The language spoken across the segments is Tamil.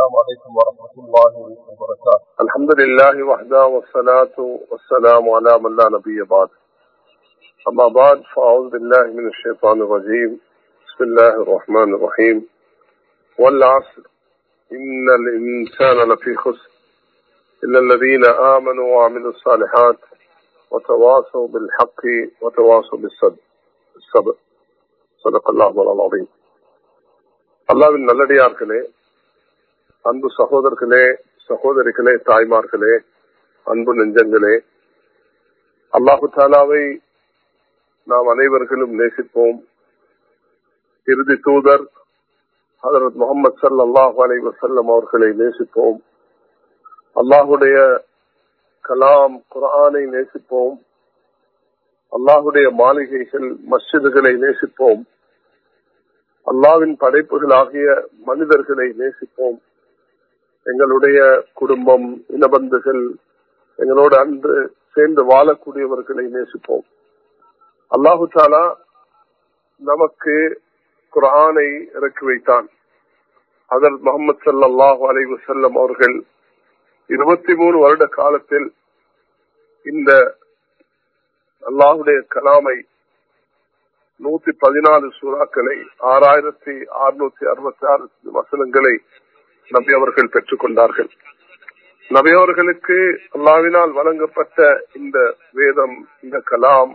السلام عليكم ورحمة الله وبركاته الحمد لله وحده والصلاة والسلام على من لا نبي بعد أما بعد فأعوذ بالله من الشيطان الرجيم بسم الله الرحمن الرحيم والعصر إن الإنسان لفي خسر إلا الذين آمنوا وعملوا الصالحات وتواصوا بالحق وتواصوا بالصبر الصبر صدق الله العظيم அல்லாவின் நல்லடியார்களே அன்பு சகோதரர்களே சகோதரிகளே தாய்மார்களே அன்பு நெஞ்சங்களே அல்லாஹு தாலாவை நாம் அனைவர்களும் நேசிப்போம் இறுதி தூதர் ஹதரத் முகமது சல்லாஹ் அலை வசல்லம் அவர்களை நேசிப்போம் அல்லாஹுடைய கலாம் குரானை நேசிப்போம் அல்லாஹுடைய மாளிகைகள் மஸ்ஜிதுகளை நேசிப்போம் அல்லாவின் படைப்புகளாகிய மனிதர்களை நேசிப்போம் எங்களுடைய குடும்பம் இனபந்துகள் எங்களோடு அன்று சேர்ந்து வாழக்கூடியவர்களை நேசிப்போம் அல்லாஹு தாலா நமக்கு குரானை இறக்கி வைத்தான் அதர் முகமது சல்லாஹூ அலை வசல்லம் அவர்கள் இருபத்தி மூணு வருட காலத்தில் இந்த அல்லாஹுடைய கலாமை நூத்தி பதினாலு சூறாக்களை ஆறாயிரத்தி அறுநூத்தி அறுபத்தி ஆறு வசனங்களை நபி அவர்கள் பெற்றுக் கொண்டார்கள் நபி அவர்களுக்கு அல்லாவினால் வழங்கப்பட்ட இந்த வேதம் இந்த கலாம்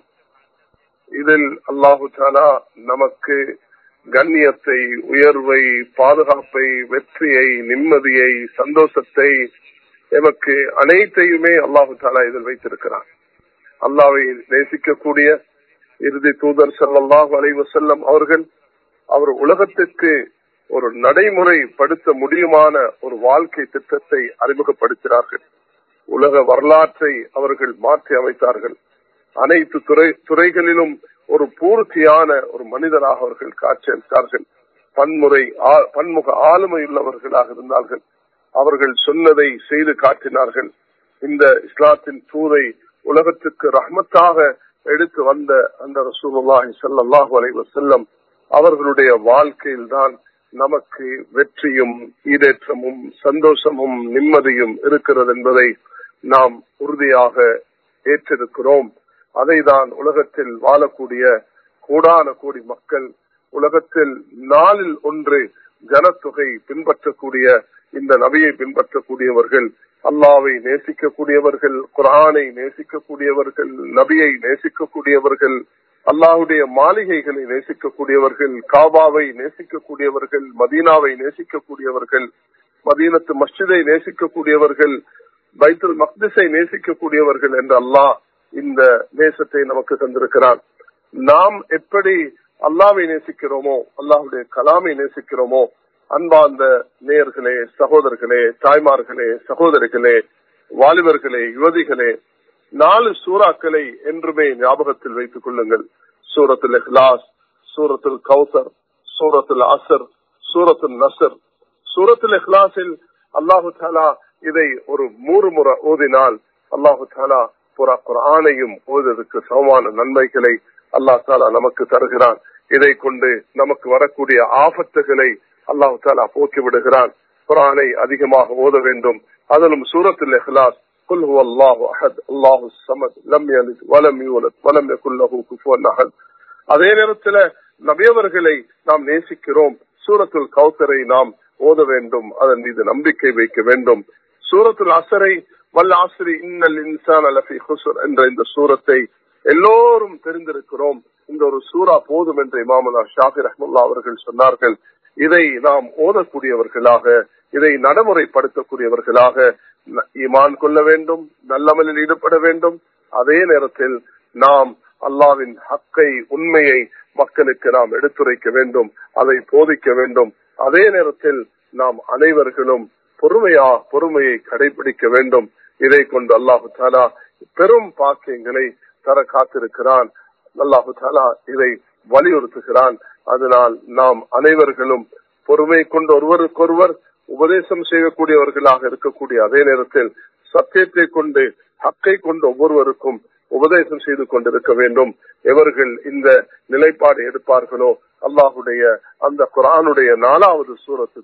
இதில் அல்லாஹு தாலா நமக்கு கண்ணியத்தை உயர்வை பாதுகாப்பை வெற்றியை நிம்மதியை சந்தோஷத்தை எமக்கு அனைத்தையுமே அல்லாஹு தாலா இதில் வைத்திருக்கிறார் அல்லாவை நேசிக்கக்கூடிய இறுதி தூதர் சல்லாஹ் அலைவ செல்லம் அவர்கள் அவர் உலகத்திற்கு ஒரு நடைமுறைப்படுத்த முடியுமான ஒரு வாழ்க்கை திட்டத்தை அறிமுகப்படுத்தினார்கள் உலக வரலாற்றை அவர்கள் மாற்றி அமைத்தார்கள் அனைத்து துறை துறைகளிலும் ஒரு பூர்த்தியான ஒரு மனிதராக அவர்கள் காட்சியளித்தார்கள் பன்முறை பன்முக ஆளுமை உள்ளவர்களாக இருந்தார்கள் அவர்கள் சொன்னதை செய்து காட்டினார்கள் இந்த இஸ்லாத்தின் தூதை உலகத்துக்கு ரஹ்மத்தாக எடுத்து வந்த அந்த ரசூலுல்லாஹி சல்லாஹூ அலைவ செல்லம் அவர்களுடைய வாழ்க்கையில் தான் நமக்கு வெற்றியும் ஈடேற்றமும் சந்தோஷமும் நிம்மதியும் இருக்கிறது என்பதை நாம் உறுதியாக ஏற்றிருக்கிறோம் அதை தான் உலகத்தில் வாழக்கூடிய கூடான கோடி மக்கள் உலகத்தில் நாளில் ஒன்று ஜனத்தொகை பின்பற்றக்கூடிய இந்த நபியை பின்பற்றக்கூடியவர்கள் அல்லாவை நேசிக்கக்கூடியவர்கள் குரானை நேசிக்கக்கூடியவர்கள் நபியை நேசிக்கக்கூடியவர்கள் அல்லாஹுடைய மாளிகைகளை நேசிக்கக்கூடியவர்கள் காபாவை நேசிக்கக்கூடியவர்கள் மதீனாவை நேசிக்கக்கூடியவர்கள் மதீனத்து மஸ்ஜிதை நேசிக்கக்கூடியவர்கள் பைத்துல் மக்திஸை நேசிக்கக்கூடியவர்கள் என்று அல்லாஹ் இந்த நேசத்தை நமக்கு தந்திருக்கிறான் நாம் எப்படி அல்லாவை நேசிக்கிறோமோ அல்லாஹுடைய கலாமை நேசிக்கிறோமோ அன்பார்ந்த நேயர்களே சகோதரர்களே தாய்மார்களே சகோதரிகளே வாலிபர்களே யுவதிகளே நாலு சூறாக்களை என்றுமே ஞாபகத்தில் வைத்துக் கொள்ளுங்கள் சூரத்தில் இஹ்லாஸ் சூரத்தில் கௌசர் சூரத்தில் அசர் சூரத்தில் நசர் சூரத்தில் இஹ்லாஸில் அல்லாஹு தாலா இதை ஒரு மூன்று முறை ஓதினால் அல்லாஹு தாலா புறா குரானையும் ஓதுவதற்கு சமமான நன்மைகளை அல்லாஹ் தாலா நமக்கு தருகிறான் இதை கொண்டு நமக்கு வரக்கூடிய ஆபத்துகளை அல்லாஹு தாலா போக்கி விடுகிறான் குரானை அதிகமாக ஓத வேண்டும் அதிலும் சூரத்தில் இஹ்லாஸ் قل هو الله احد الله الصمد لم يلد ولم يولد ولم يكن له كفوا احد அதே நேரத்தில் நபியவர்களை நாம் நேசிக்கிறோம் சூரத்துல் கௌசரை நாம் ஓத வேண்டும் அதன் மீது நம்பிக்கை வைக்க வேண்டும் சூரத்துல் அசரை வல்ல ஆசிரி இன்னல் இன்சான் அலஃபி ஹுசுர் என்ற இந்த சூரத்தை எல்லோரும் தெரிந்திருக்கிறோம் இந்த ஒரு சூரா போதும் என்று இமாமுல்லா ஷாஃபி ரஹமுல்லா அவர்கள் சொன்னார்கள் இதை நாம் ஓதக்கூடியவர்களாக இதை நடைமுறைப்படுத்தக்கூடியவர்களாக ஈமான் கொள்ள வேண்டும் நல்லமலில் ஈடுபட வேண்டும் அதே நேரத்தில் நாம் அல்லாவின் ஹக்கை உண்மையை மக்களுக்கு நாம் எடுத்துரைக்க வேண்டும் அதை போதிக்க வேண்டும் அதே நேரத்தில் நாம் அனைவர்களும் பொறுமையா பொறுமையை கடைபிடிக்க வேண்டும் இதை கொண்டு அல்லாஹு தாலா பெரும் பாக்கியங்களை தர காத்திருக்கிறான் அல்லாஹு தாலா இதை வலியுறுத்துகிறான் அதனால் நாம் அனைவர்களும் பொறுமை கொண்டு ஒருவருக்கொருவர் உபதேசம் செய்யக்கூடியவர்களாக இருக்கக்கூடிய அதே நேரத்தில் சத்தியத்தை கொண்டு ஹக்கை கொண்டு ஒவ்வொருவருக்கும் உபதேசம் செய்து கொண்டிருக்க வேண்டும் எவர்கள் இந்த நிலைப்பாடு எடுப்பார்களோ அல்லாஹுடைய அந்த குரானுடைய நாலாவது சூரத்து தான்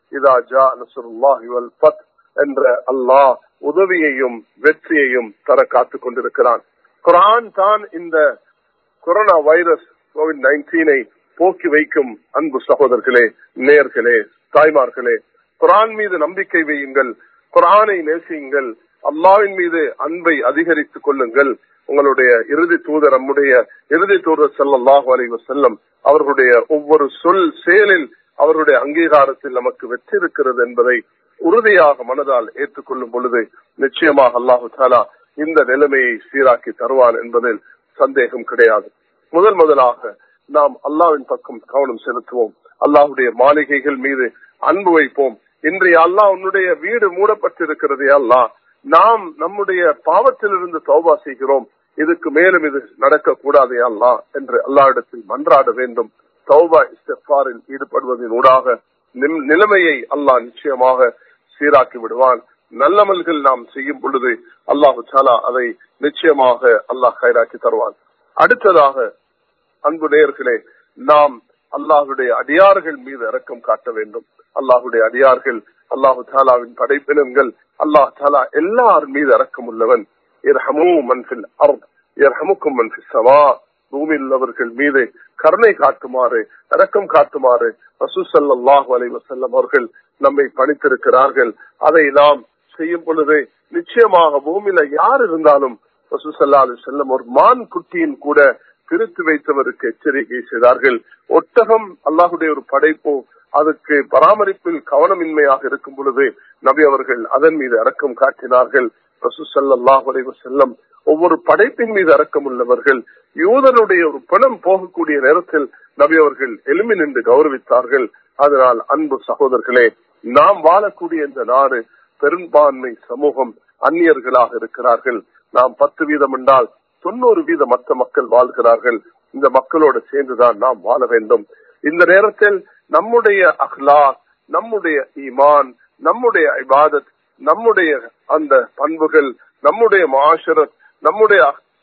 இதா ஜா நசுருல்லாஹி வல் ஃபத் என்ற அல்லாஹ் உதவியையும் வெற்றியையும் தர காத்துக் கொண்டிருக்கிறான் குரான் தான் இந்த கொரோனா வைரஸ் கோவிட் நைன்டீனை போக்கி வைக்கும் அன்பு சகோதரர்களே நேர்களே தாய்மார்களே குரான் மீது நம்பிக்கை வையுங்கள் குரானை நேசியுங்கள் அல்லாவின் மீது அன்பை அதிகரித்துக் கொள்ளுங்கள் உங்களுடைய இறுதி தூதர் நம்முடைய இறுதி தூதர் செல்லல்லாஹு அலைவ செல்லம் அவர்களுடைய ஒவ்வொரு சொல் செயலில் அவர்களுடைய அங்கீகாரத்தில் நமக்கு வெற்றி இருக்கிறது என்பதை உறுதியாக மனதால் ஏற்றுக்கொள்ளும் பொழுது நிச்சயமாக அல்லாஹு தாலா இந்த நிலைமையை சீராக்கி தருவான் என்பதில் சந்தேகம் கிடையாது முதல் முதலாக நாம் அல்லாவின் பக்கம் கவனம் செலுத்துவோம் அல்லாஹுடைய மாளிகைகள் மீது அன்பு வைப்போம் இன்றைய அல்லாஹ் உன்னுடைய வீடு மூடப்பட்டிருக்கிறது அல்லாஹ் நாம் நம்முடைய பாவத்திலிருந்து தௌபா செய்கிறோம் இதுக்கு மேலும் இது நடக்கக்கூடாது அல்லா என்று அல்லாவிடத்தில் மன்றாட வேண்டும் தௌபா இஸ்தாரில் ஈடுபடுவதன் ஊடாக நிலைமையை அல்லாஹ் நிச்சயமாக சீராக்கி விடுவான் நல்லமல்கள் நாம் செய்யும் பொழுது அல்லாஹு சாலா அதை நிச்சயமாக அல்லாஹ் கைராக்கி தருவான் அடுத்ததாக அன்பு நேயர்களே நாம் அல்லாஹுடைய அடியார்கள் மீது இரக்கம் காட்ட வேண்டும் அல்லாஹுடைய அடியார்கள் அல்லாஹு தாலாவின் படைப்பினங்கள் அல்லாஹ் தாலா எல்லார் மீது இரக்கம் உள்ளவன் பூமியில் உள்ளவர்கள் மீது கருணை காட்டுமாறு இரக்கம் காட்டுமாறு ரசூசல்லாஹு அலைவசல்லம் அவர்கள் நம்மை பணித்திருக்கிறார்கள் அதை நாம் செய்யும் பொழுது நிச்சயமாக பூமியில யார் இருந்தாலும் ரசூசல்லா அலி செல்லம் ஒரு மான் குட்டியின் கூட பிரித்து வைத்தவருக்கு எச்சரிக்கை செய்தார்கள் ஒட்டகம் அல்லாஹுடைய ஒரு படைப்போ அதுக்கு பராமரிப்பில் கவனமின்மையாக இருக்கும் பொழுது நபி அவர்கள் அதன் மீது அரக்கம் காட்டினார்கள் ரசூசல்லாஹ் செல்லம் ஒவ்வொரு படைப்பின் மீது அரக்கம் உள்ளவர்கள் யூதனுடைய ஒரு பணம் போகக்கூடிய நேரத்தில் நபி அவர்கள் எலும்பி நின்று கௌரவித்தார்கள் அதனால் அன்பு சகோதரர்களே நாம் வாழக்கூடிய இந்த நாடு பெரும்பான்மை சமூகம் அந்நியர்களாக இருக்கிறார்கள் நாம் பத்து வீதம் என்றால் தொண்ணூறு வீத மற்ற மக்கள் வாழ்கிறார்கள் இந்த மக்களோடு சேர்ந்துதான் நாம் வாழ வேண்டும் இந்த நேரத்தில் நம்முடைய அஹ்லா நம்முடைய ஈமான் நம்முடைய இபாதத் நம்முடைய அந்த பண்புகள் நம்முடைய மாஷரத் நம்முடைய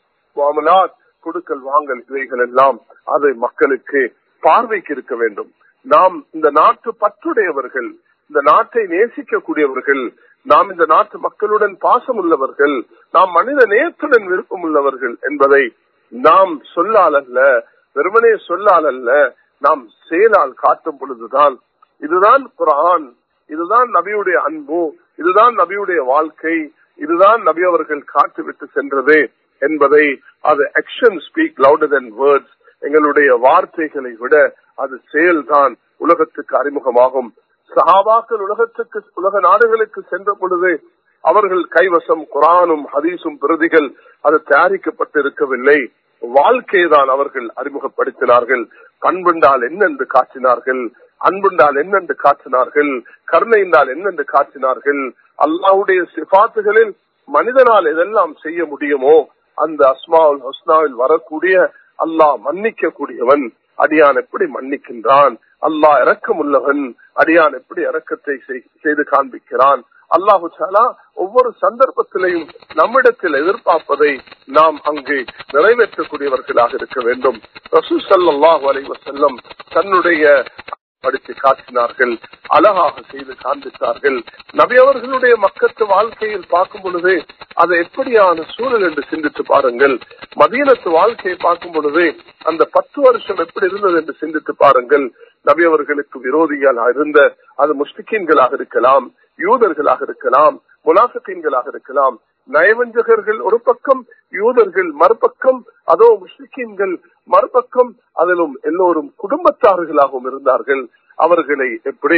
மாமலாத் கொடுக்கல் வாங்கல் இவைகள் எல்லாம் அது மக்களுக்கு பார்வைக்கு இருக்க வேண்டும் நாம் இந்த நாட்டு பற்றுடையவர்கள் இந்த நாட்டை நேசிக்கக்கூடியவர்கள் நாம் இந்த நாட்டு மக்களுடன் பாசம் உள்ளவர்கள் நாம் மனித நேயத்துடன் விருப்பம் உள்ளவர்கள் என்பதை நாம் சொல்லால் அல்ல வெறுமனே சொல்லால் அல்ல நாம் செயலால் காட்டும் பொழுதுதான் இதுதான் குரான் இதுதான் நபியுடைய அன்பு இதுதான் நபியுடைய வாழ்க்கை இதுதான் நபி அவர்கள் காட்டுவிட்டு சென்றது என்பதை அது action speak louder than words எங்களுடைய வார்த்தைகளை விட அது செயல்தான் உலகத்துக்கு அறிமுகமாகும் சஹாபாக்கள் உலகத்துக்கு உலக நாடுகளுக்கு சென்ற பொழுது அவர்கள் கைவசம் குரானும் ஹதீஸும் பிரதிகள் அது தயாரிக்கப்பட்டிருக்கவில்லை வாழ்க்கைதான் அவர்கள் அறிமுகப்படுத்தினார்கள் பண்புண்டால் என்னென்று காட்டினார்கள் அன்புண்டால் என்னென்று காட்டினார்கள் கருணை என்றால் என்னென்று காட்டினார்கள் அல்லாவுடைய சிபாத்துகளில் மனிதனால் எதெல்லாம் செய்ய முடியுமோ அந்த அஸ்மாவுல் ஹஸ்னாவில் வரக்கூடிய அல்லாஹ் மன்னிக்க கூடியவன் அடியான் எப்படி மன்னிக்கின்றான் அல்லாஹ் இறக்கம் உள்ளவன் அடியான் எப்படி இறக்கத்தை செய்து காண்பிக்கிறான் அல்லாஹு சாலா ஒவ்வொரு சந்தர்ப்பத்திலையும் நம்மிடத்தில் எதிர்பார்ப்பதை நாம் அங்கு நிறைவேற்றக்கூடியவர்களாக இருக்க வேண்டும் ரசூ சல்லாஹூ அலைவசல்லம் தன்னுடைய படித்து காட்டினார்கள் அழகாக செய்து காண்பித்தார்கள் நபி அவர்களுடைய மக்கத்து வாழ்க்கையில் பார்க்கும் பொழுது அது எப்படியான சூழல் என்று சிந்தித்து பாருங்கள் மதீனத்து வாழ்க்கையை பார்க்கும் பொழுது அந்த பத்து வருஷம் எப்படி இருந்தது என்று சிந்தித்து பாருங்கள் நபி அவர்களுக்கு விரோதிகளாக இருந்த அது முஸ்லிக்கீன்களாக இருக்கலாம் யூதர்களாக இருக்கலாம் முனாஃபிகீன்களாக இருக்கலாம் நயவஞ்சகர்கள் ஒரு பக்கம் யூதர்கள் மறுபக்கம் அதோ முஸ்லிக்கீன்கள் மறுபக்கம் அதிலும் எல்லோரும் குடும்பத்தார்களாகவும் இருந்தார்கள் அவர்களை எப்படி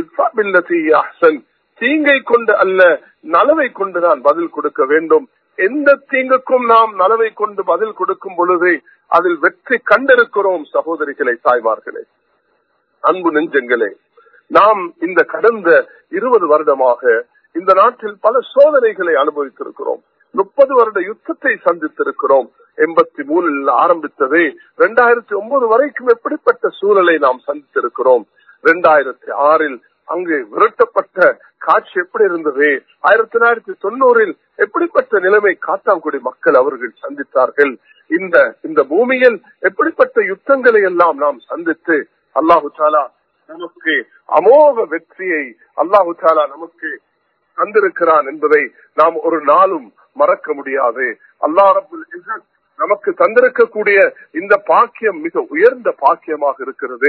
தீங்கை கொண்டு அல்ல நலவை கொண்டு நான் பதில் கொடுக்க வேண்டும் எந்த தீங்குக்கும் நாம் நலவை கொண்டு பதில் கொடுக்கும் பொழுது அதில் வெற்றி கண்டிருக்கிறோம் சகோதரிகளை தாய்மார்களே அன்பு நெஞ்சங்களே நாம் இந்த கடந்த இருபது வருடமாக இந்த நாட்டில் பல சோதனைகளை அனுபவித்திருக்கிறோம் முப்பது வருட யுத்தத்தை சந்தித்திருக்கிறோம் எண்பத்தி மூணில் ஆரம்பித்தது இரண்டாயிரத்தி ஒன்பது வரைக்கும் எப்படிப்பட்ட சூழலை நாம் சந்தித்திருக்கிறோம் இரண்டாயிரத்தி ஆறில் அங்கு விரட்டப்பட்ட காட்சி எப்படி இருந்தது ஆயிரத்தி தொள்ளாயிரத்தி தொண்ணூறில் எப்படிப்பட்ட நிலைமை காத்தாங்குடி மக்கள் அவர்கள் சந்தித்தார்கள் இந்த இந்த பூமியில் எப்படிப்பட்ட யுத்தங்களை எல்லாம் நாம் சந்தித்து அல்லாஹு சாலா நமக்கு அமோக வெற்றியை அல்லாஹு தாலா நமக்கு தந்திருக்கிறான் என்பதை நாம் ஒரு நாளும் மறக்க முடியாது அல்லா ரபுல் இஸ்ஸத் நமக்கு தந்திருக்கக்கூடிய இந்த பாக்கியம் மிக உயர்ந்த பாக்கியமாக இருக்கிறது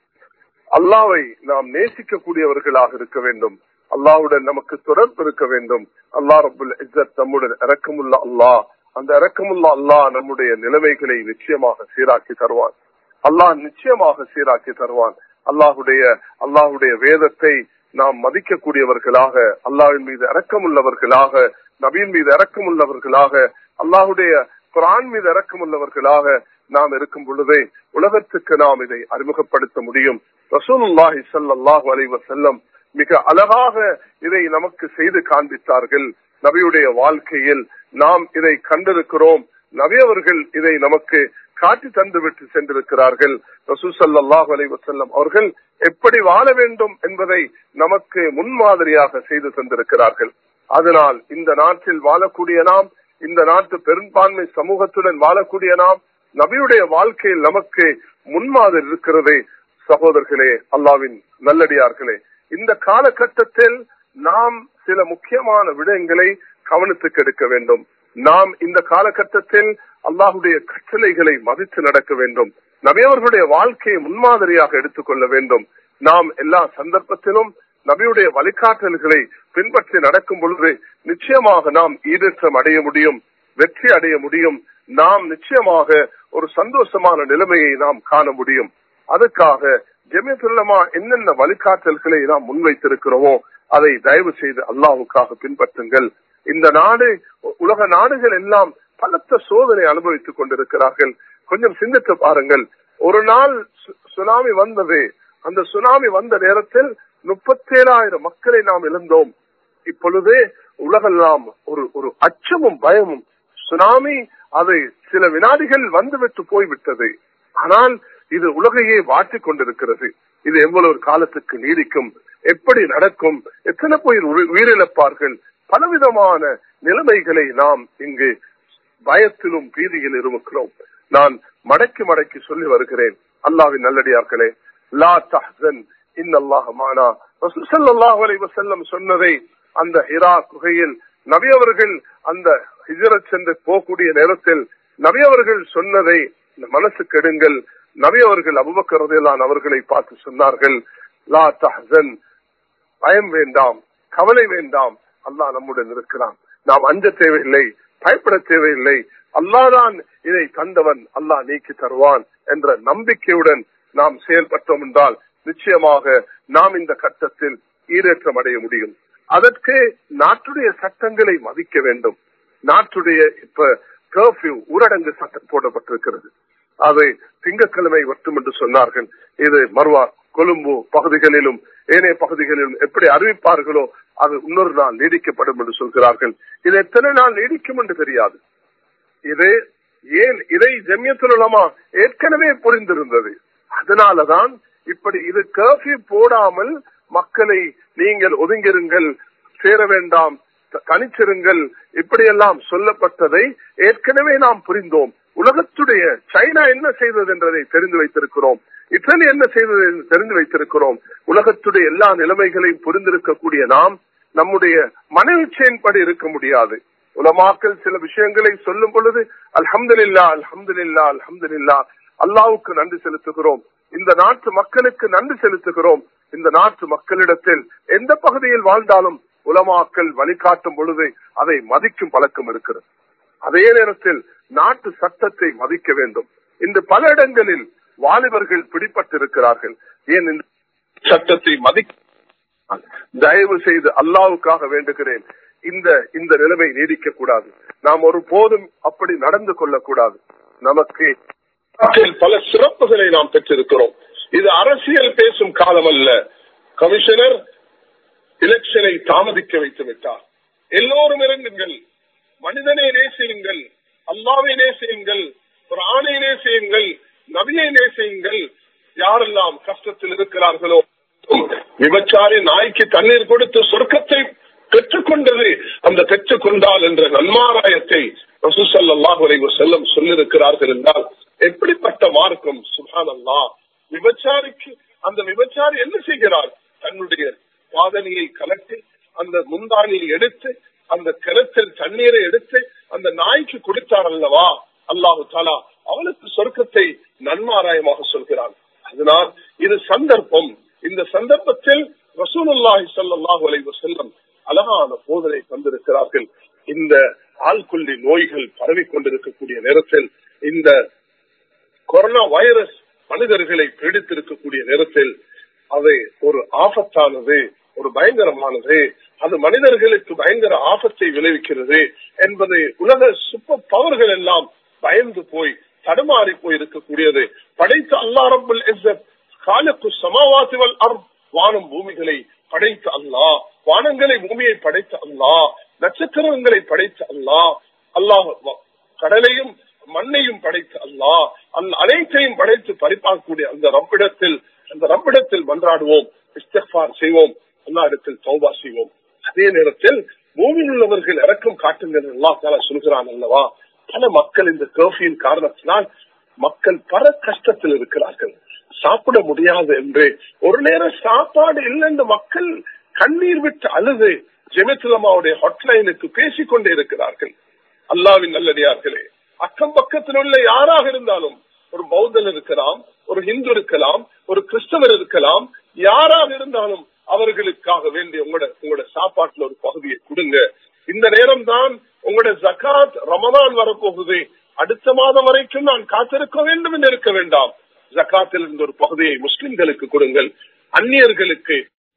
அல்லாவை நாம் நேசிக்கக்கூடியவர்களாக இருக்க வேண்டும் அல்லாவுடன் நமக்கு தொடர்பு இருக்க வேண்டும் அல்லா ரபுல் இஸ்ஸத் நம்முடன் இறக்கமுள்ள அல்லாஹ் அந்த இறக்கமுள்ள அல்லாஹ் நம்முடைய நிலைமைகளை நிச்சயமாக சீராக்கி தருவான் அல்லாஹ் நிச்சயமாக சீராக்கி தருவான் அல்லாஹுடைய அல்லாஹுடைய வேதத்தை நாம் மதிக்கக்கூடியவர்களாக அல்லாஹின் மீது இறக்கமுள்ளவர்களாக நபியின் மீது இறக்கமுள்ளவர்களாக அல்லாஹுடைய குரான் மீது இறக்கமுள்ளவர்களாக நாம் இருக்கும் பொழுதே உலகத்துக்கு நாம் இதை அறிமுகப்படுத்த முடியும் ரசூலுல்லாஹி ஸல்லல்லாஹு அலைஹி வஸல்லம் மிக அழகாக இதை நமக்கு செய்து காண்பித்தார்கள் நபியுடைய வாழ்க்கையில் நாம் இதை கண்டிருக்கிறோம் நபி அவர்கள் இதை நமக்கு காட்டி தந்து விட்டு சென்றிருக்கிறார்கள் ரசூசல்லாஹ் அலைவசல்லம் அவர்கள் எப்படி வாழ வேண்டும் என்பதை நமக்கு முன்மாதிரியாக செய்து தந்திருக்கிறார்கள் அதனால் இந்த நாட்டில் வாழக்கூடிய நாம் இந்த நாட்டு பெரும்பான்மை சமூகத்துடன் வாழக்கூடிய நாம் நபியுடைய வாழ்க்கையில் நமக்கு முன்மாதிரி இருக்கிறது சகோதரர்களே அல்லாவின் நல்லடியார்களே இந்த காலகட்டத்தில் நாம் சில முக்கியமான விடயங்களை கவனத்துக்கு எடுக்க வேண்டும் நாம் இந்த காலகட்டத்தில் அல்லாஹுடைய கட்டளைகளை மதித்து நடக்க வேண்டும் நபியவர்களுடைய வாழ்க்கையை முன்மாதிரியாக எடுத்துக்கொள்ள வேண்டும் நாம் எல்லா சந்தர்ப்பத்திலும் நபியுடைய வழிகாட்டல்களை பின்பற்றி நடக்கும் பொழுது நிச்சயமாக நாம் ஈடேற்றம் அடைய முடியும் வெற்றி அடைய முடியும் நாம் நிச்சயமாக ஒரு சந்தோஷமான நிலைமையை நாம் காண முடியும் அதுக்காக ஜெமியத்துல்லமா என்னென்ன வழிகாட்டல்களை நாம் முன்வைத்திருக்கிறோமோ அதை தயவு செய்து அல்லாஹுக்காக பின்பற்றுங்கள் இந்த நாடு உலக நாடுகள் எல்லாம் பலத்த சோதனை அனுபவித்துக் கொண்டிருக்கிறார்கள் கொஞ்சம் சிந்தித்து பாருங்கள் ஒரு நாள் சுனாமி வந்தது அந்த சுனாமி வந்த நேரத்தில் முப்பத்தேழாயிரம் மக்களை நாம் இழந்தோம் இப்பொழுது உலகெல்லாம் ஒரு ஒரு அச்சமும் பயமும் சுனாமி அது சில வினாடிகள் வந்துவிட்டு போய்விட்டது ஆனால் இது உலகையே வாட்டிக் கொண்டிருக்கிறது இது எவ்வளவு காலத்துக்கு நீடிக்கும் எப்படி நடக்கும் எத்தனை பேர் உயிரிழப்பார்கள் பலவிதமான நிலைமைகளை நாம் இங்கு பயத்திலும் பீதியில் இருக்கிறோம் நான் மடக்கி மடக்கி சொல்லி வருகிறேன் அல்லாவின் நல்லடியார்களே லா தஹன் இன்னல்லாஹமானா செல்லம் சொன்னதை அந்த ஹிரா குகையில் நபி அவர்கள் அந்த ஹிஜரத் சென்று போகக்கூடிய நேரத்தில் நபி அவர்கள் சொன்னதை மனசு கெடுங்கள் நபி அவர்கள் அபுபக்கரதையிலான் அவர்களை பார்த்து சொன்னார்கள் லா தஹன் பயம் வேண்டாம் கவலை வேண்டாம் அல்லாஹ் நம்முடன் இருக்கிறான் நாம் அஞ்ச தேவையில்லை பயப்பட தேவையில்லை அல்லாதான் இதை தந்தவன் அல்லாஹ் நீக்கி தருவான் என்ற நம்பிக்கையுடன் நாம் செயல்பட்டோம் என்றால் நிச்சயமாக நாம் இந்த கட்டத்தில் ஈரேற்றம் அடைய முடியும் அதற்கு நாட்டுடைய சட்டங்களை மதிக்க வேண்டும் நாட்டுடைய இப்ப கர்ஃபியூ ஊரடங்கு சட்டம் போடப்பட்டிருக்கிறது அதை திங்கட்கிழமை மட்டும் என்று சொன்னார்கள் இது மர்வா கொழும்பு பகுதிகளிலும் ஏனைய பகுதிகளிலும் எப்படி அறிவிப்பார்களோ அது இன்னொரு நாள் நீடிக்கப்படும் என்று சொல்கிறார்கள் இது எத்தனை நாள் நீடிக்கும் என்று தெரியாது இது ஏன் இதை ஜெமியத்துலமா ஏற்கனவே புரிந்திருந்தது அதனாலதான் இப்படி இது கர்ஃபியூ போடாமல் மக்களை நீங்கள் ஒதுங்கிருங்கள் சேர வேண்டாம் கணிச்சிருங்கள் இப்படியெல்லாம் சொல்லப்பட்டதை ஏற்கனவே நாம் புரிந்தோம் உலகத்துடைய சைனா என்ன செய்தது என்றதை தெரிந்து வைத்திருக்கிறோம் இட்டலி என்ன செய்தது என்று தெரிந்து வைத்திருக்கிறோம் உலகத்துடைய எல்லா நிலைமைகளையும் புரிந்திருக்கக்கூடிய நாம் நம்முடைய மனநிச்சயின்படி இருக்க முடியாது உலமாக்கள் சில விஷயங்களை சொல்லும் பொழுது அல்ஹம்துலில்லா அல்ஹம்துலில்லா அல்ஹம்துலில்லா அல்லாவுக்கு நன்றி செலுத்துகிறோம் இந்த நாட்டு மக்களுக்கு நன்றி செலுத்துகிறோம் இந்த நாட்டு மக்களிடத்தில் எந்த பகுதியில் வாழ்ந்தாலும் உலமாக்கள் வழிகாட்டும் பொழுது அதை மதிக்கும் பழக்கம் இருக்கிறது அதே நேரத்தில் நாட்டு சட்டத்தை மதிக்க வேண்டும் இன்று பல இடங்களில் வாலிபர்கள் பிடிப்பட்டிருக்கிறார்கள் ஏன் இந்த சட்டத்தை மதிக்க தயவு செய்து அல்லாவுக்காக வேண்டுகிறேன் இந்த இந்த நிலைமை நீடிக்க கூடாது நாம் ஒரு போதும் அப்படி நடந்து கொள்ளக்கூடாது நமக்கு பல சிறப்புகளை நாம் பெற்றிருக்கிறோம் இது அரசியல் பேசும் காலம் அல்ல கமிஷனர் எலெக்ஷனை தாமதிக்க வைத்து விட்டார் எல்லோரும் இறங்குங்கள் மனிதனை நேசியுங்கள் அல்லாவை நேசியுங்கள் ஒரு ஆணை நேசியுங்கள் நபியை நேசியுங்கள் யாரெல்லாம் கஷ்டத்தில் இருக்கிறார்களோ விபச்சாரி நாய்க்கு தண்ணீர் கொடுத்து சொர்க்கத்தை பெற்றுக்கொண்டது அந்த பெற்றுக்கொண்டால் என்ற நன்மாராயத்தை ரசூசல்லாஹு செல்லம் சொல்லிருக்கிறார்கள் என்றால் எப்படிப்பட்ட மார்க்கம் சுகான் அல்லா விபச்சாரிக்கு அந்த விபச்சாரி என்ன செய்கிறார் தன்னுடைய பாதனையை கலட்டி அந்த முந்தானியை எடுத்து அந்த கிணத்தில் தண்ணீரை எடுத்து அந்த நாய்க்கு கொடுத்தார் அல்லவா அல்லாஹு தாலா அவனுக்கு சொர்க்கத்தை நன்மாராயமாக சொல்கிறான் அதனால் இது சந்தர்ப்பம் இந்த சந்தர்ப்பத்தில் ரசூலுல்லாஹி ஸல்லல்லாஹு அலைஹி வஸல்லம் அழகான போதனை தந்திருக்கிறார்கள் இந்த ஆள்கொல்லி நோய்கள் பரவி கொண்டிருக்கக்கூடிய நேரத்தில் இந்த கொரோனா வைரஸ் மனிதர்களை பீடித்திருக்கக்கூடிய நேரத்தில் அது ஒரு ஆபத்தானது ஒரு பயங்கரமானது அது மனிதர்களுக்கு பயங்கர ஆபத்தை விளைவிக்கிறது என்பது உலக சூப்பர் பவர்கள் எல்லாம் பயந்து போய் தடுமாறி போய் இருக்கக்கூடியது படைத்த அல்லா ரபுல் காலுக்கு சமாவாசிவல் அர் வானம் பூமிகளை படைத்த அல்லாஹ் வானங்களை பூமியை படைத்த அல்லாஹ் நட்சத்திரங்களை படைத்த அல்லாஹ் அல்லாஹ் கடலையும் மண்ணையும் படைத்த அல்லாஹ் அந்த அனைத்தையும் படைத்து பறிப்பாக்கக்கூடிய அந்த ரப்பிடத்தில் அந்த ரப்பிடத்தில் மன்றாடுவோம் இஸ்தஃபார் செய்வோம் அல்லா இடத்தில் சௌபா செய்வோம் அதே நேரத்தில் பூமியில் உள்ளவர்கள் இறக்கம் காட்டுங்கள் அல்லா தாலா சொல்கிறான் அல்லவா பல மக்கள் இந்த கர்ஃபியின் காரணத்தினால் மக்கள் பல கஷ்டத்தில் இருக்கிறார்கள் சாப்பிட முடியாது என்று ஒரு நேரம் சாப்பாடு இல்லை என்று மக்கள் கண்ணீர் விட்டு அழுது ஜெமித்துலமாவுடைய ஹாட்லைனுக்கு பேசிக் கொண்டே இருக்கிறார்கள் அல்லாவின் நல்லடியார்களே அக்கம் பக்கத்தில் உள்ள யாராக இருந்தாலும் ஒரு பௌத்தன் இருக்கலாம் ஒரு ஹிந்து இருக்கலாம் ஒரு கிறிஸ்தவர் இருக்கலாம் யாராக இருந்தாலும் அவர்களுக்காக வேண்டி உங்களோட உங்களோட சாப்பாட்டுல ஒரு பகுதியை கொடுங்க இந்த நேரம் தான் உங்களோட ஜக்காத் ரமதான் வரப்போகுது அடுத்த மாதம் வரைக்கும் நான் காத்திருக்க வேண்டும் என்று இருக்க வேண்டாம் ஜக்காத்தில் இருந்த ஒரு பகுதியை முஸ்லிம்களுக்கு கொடுங்கள் அந்நியர்களுக்கு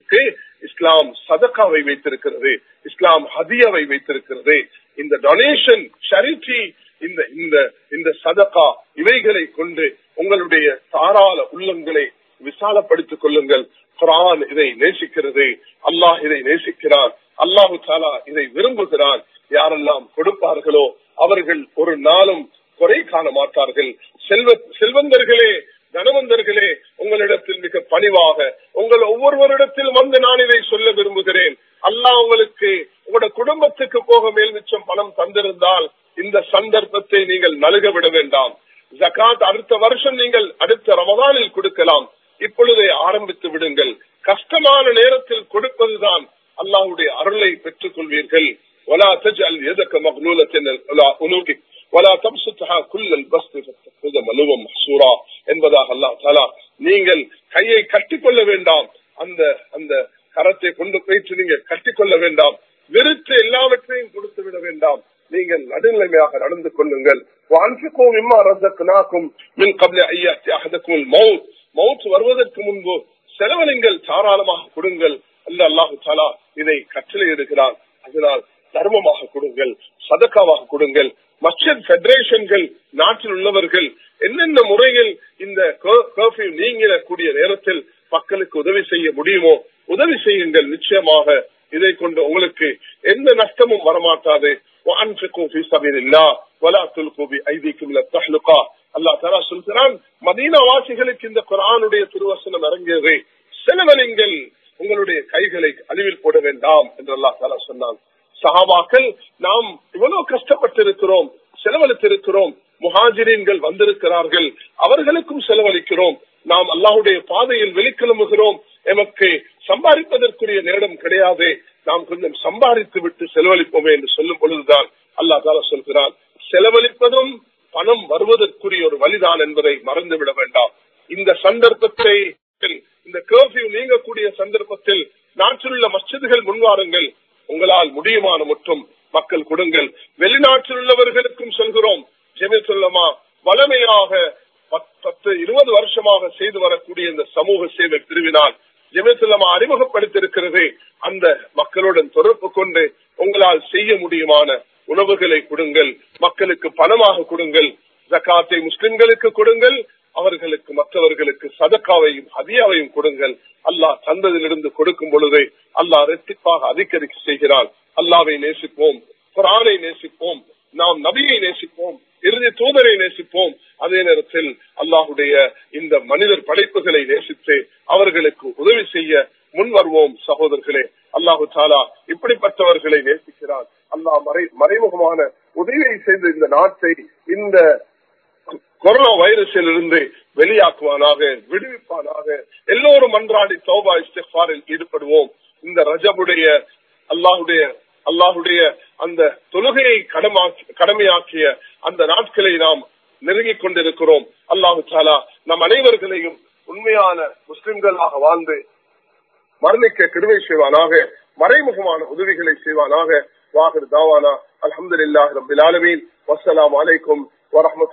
இஸ்லாம் சதக்காவை வைத்திருக்கிறது இஸ்லாம் ஹதியாவை வைத்திருக்கிறது இந்த டொனேஷன் சரிட்டி இந்த இந்த இந்த சதக்கா இவைகளை கொண்டு உங்களுடைய தாராள உள்ளங்களை விசாலப்படுத்திக் கொள்ளுங்கள் குரான் இதை நேசிக்கிறது அல்லாஹ் இதை நேசிக்கிறான் அல்லாஹு தாலா இதை விரும்புகிறான் யாரெல்லாம் கொடுப்பார்களோ அவர்கள் ஒரு நாளும் குறை காண மாட்டார்கள் செல்வ செல்வந்தர்களே தனவந்தர்களே உங்களிடத்தில் மிக பணிவாக உங்கள் ஒவ்வொருவரிடத்தில் வந்து நான் இதை சொல்ல விரும்புகிறேன் அல்லாஹ் உங்களுக்கு உங்களோட குடும்பத்துக்கு போக மேல் மிச்சம் பணம் தந்திருந்தால் இந்த சந்தர்ப்பத்தை நீங்கள் நலுக விட வேண்டாம் ஜகாத் அடுத்த வருஷம் நீங்கள் அடுத்த ரமதானில் கொடுக்கலாம் இப்பொழுதே ஆரம்பித்து விடுங்கள் கஷ்டமான நேரத்தில் கொடுப்பதுதான் அல்லாஹுடைய அருளை பெற்றுக் கொள்வீர்கள் ولا تجعل يدك مغلولة إلى عنقك ولا تبسطها كل البسط فتخذ ملوما محصورا என்பதாக அல்லாஹ் தாலா நீங்கள் கையை கட்டிக்கொள்ள வேண்டாம் அந்த அந்த கரத்தை கொண்டு போயிட்டு நீங்க கட்டிக்கொள்ள வேண்டாம் வெறுத்து எல்லாவற்றையும் கொடுத்து விட வேண்டாம் நீங்கள் நடுநிலைமையாக நடந்து கொள்ளுங்கள் வான்பிக்கும் இம்மா ரத்தக்குனாக்கும் மின் கபில ஐயாத்தி அகதக்கும் மவுத் மவுத் வருவதற்கு முன்பு செலவழிங்கள் தாராளமாக கொடுங்கள் அல்ல அல்லாஹு தாலா இதை கட்டளை எடுக்கிறான் அதனால் தர்மமாக கொடுங்கள் சதக்காவாக கொடுங்கள் மஸ்ஜித் பெடரேஷன்கள் நாட்டில் உள்ளவர்கள் என்னென்ன முறையில் இந்த கர்ஃபியூ நீங்கிடக்கூடிய நேரத்தில் மக்களுக்கு உதவி செய்ய முடியுமோ உதவி செய்யுங்கள் நிச்சயமாக இதை கொண்டு உங்களுக்கு எந்த நஷ்டமும் வரமாட்டாது அல்லா தலா சொல்கிறான் மதீனா வாசிகளுக்கு இந்த குரானுடைய திருவசனம் இறங்கியது செலவழிங்கள் உங்களுடைய கைகளை அழிவில் போட வேண்டாம் என்று அல்லா தலா சொன்னான் சஹாபாக்கள் நாம் இவ்வளவு கஷ்டப்பட்டிருக்கிறோம் செலவழித்திருக்கிறோம் முஹாஜிரீன்கள் வந்திருக்கிறார்கள் அவர்களுக்கும் செலவழிக்கிறோம் நாம் அல்லாஹுடைய பாதையில் வெளிக்கிளம்புகிறோம் எமக்கு சம்பாதிப்பதற்குரிய நேரம் கிடையாது நாம் கொஞ்சம் சம்பாதித்து விட்டு செலவழிப்போமே என்று சொல்லும் பொழுதுதான் அல்லா தால சொல்கிறான் செலவழிப்பதும் பணம் வருவதற்குரிய ஒரு வழிதான் என்பதை மறந்துவிட வேண்டாம் இந்த சந்தர்ப்பத்தை இந்த கர்ஃபியூ நீங்கக்கூடிய சந்தர்ப்பத்தில் நாட்டில் உள்ள மஸ்ஜிதுகள் முன்வாருங்கள் உங்களால் முடியுமான மற்றும் மக்கள் கொடுங்கள் வெளிநாட்டில் உள்ளவர்களுக்கும் சொல்கிறோம் ஜெமி சொல்லமா வளமையாக பத்து இருபது வருஷமாக செய்து வரக்கூடிய இந்த சமூக சேவை பிரிவினால் ஜெமிசுல்லமா அறிமுகப்படுத்தியிருக்கிறது அந்த மக்களுடன் தொடர்பு கொண்டு உங்களால் செய்ய முடியுமான உணவுகளை கொடுங்கள் மக்களுக்கு பணமாக கொடுங்கள் ஜக்காத்தை முஸ்லிம்களுக்கு கொடுங்கள் அவர்களுக்கு மற்றவர்களுக்கு சதக்காவையும் ஹதியாவையும் கொடுங்கள் அல்லாஹ் தந்ததிலிருந்து கொடுக்கும் பொழுது அல்லாஹ் ரெட்டிப்பாக அதிகரிக்க செய்கிறான் அல்லாவை நேசிப்போம் குரானை நேசிப்போம் நாம் நபியை நேசிப்போம் இறுதி தூதரை நேசிப்போம் அதே நேரத்தில் அல்லாஹுடைய இந்த மனிதர் படைப்புகளை நேசித்து அவர்களுக்கு உதவி செய்ய முன் வருவோம் சகோதரர்களே அல்லாஹு தாலா இப்படிப்பட்டவர்களை நேசிக்கிறான் அல்லாஹ் மறை மறைமுகமான உதவியை செய்த இந்த நாட்டை இந்த கொரோனா வைரஸில் இருந்து வெளியாக்குவானாக விடுவிப்பானாக எல்லோரும் அன்றாடி தௌபா இஸ்திஃபாரில் ஈடுபடுவோம் இந்த ரஜபுடைய அல்லாஹுடைய அல்லாஹுடைய அந்த தொழுகையை கடமாக்கி கடமையாக்கிய அந்த நாட்களை நாம் நெருங்கிக் கொண்டிருக்கிறோம் அல்லாஹு தாலா நம் அனைவர்களையும் உண்மையான முஸ்லிம்களாக வாழ்ந்து மரணிக்க கிருவை செய்வானாக மறைமுகமான உதவிகளை செய்வானாக வாகர் தாவானா அலமதுல்லாஹ் ரபில் ஆலமீன் வசலாம் அலைக்கும் வரமத்து